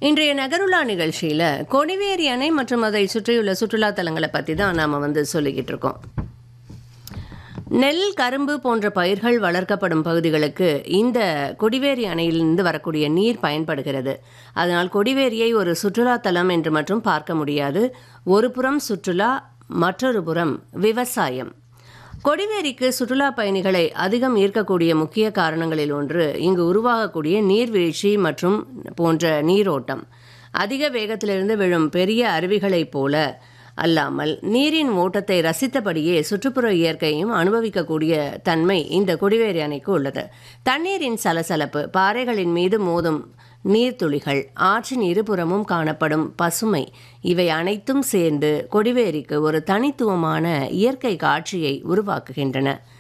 இன்றைய நகருலா நிகழ்ச்சியில் கொடிவேரி அணை மற்றும் அதை சுற்றியுள்ள சுற்றுலா தலங்களை பற்றி தான் நாம் வந்து சொல்லிக்கிட்டு இருக்கோம் நெல் கரும்பு போன்ற பயிர்கள் வளர்க்கப்படும் பகுதிகளுக்கு இந்த கொடிவேரி அணையிலிருந்து வரக்கூடிய நீர் பயன்படுகிறது அதனால் கொடிவேரியை ஒரு சுற்றுலா தலம் என்று மட்டும் பார்க்க முடியாது ஒரு புறம் சுற்றுலா மற்றொரு புறம் விவசாயம் கொடிவேரிக்கு சுற்றுலா பயணிகளை அதிகம் ஈர்க்கக்கூடிய முக்கிய காரணங்களில் ஒன்று இங்கு உருவாகக்கூடிய நீர்வீழ்ச்சி மற்றும் போன்ற நீரோட்டம் அதிக வேகத்திலிருந்து விழும் பெரிய அருவிகளைப் போல அல்லாமல் நீரின் ஓட்டத்தை ரசித்தபடியே சுற்றுப்புற இயற்கையும் அனுபவிக்கக்கூடிய தன்மை இந்த கொடிவேரி அணைக்கு உள்ளது தண்ணீரின் சலசலப்பு பாறைகளின் மீது மோதும் நீர்த்துளிகள் ஆற்றின் இருபுறமும் காணப்படும் பசுமை இவை அனைத்தும் சேர்ந்து கொடிவேரிக்கு ஒரு தனித்துவமான இயற்கை காட்சியை உருவாக்குகின்றன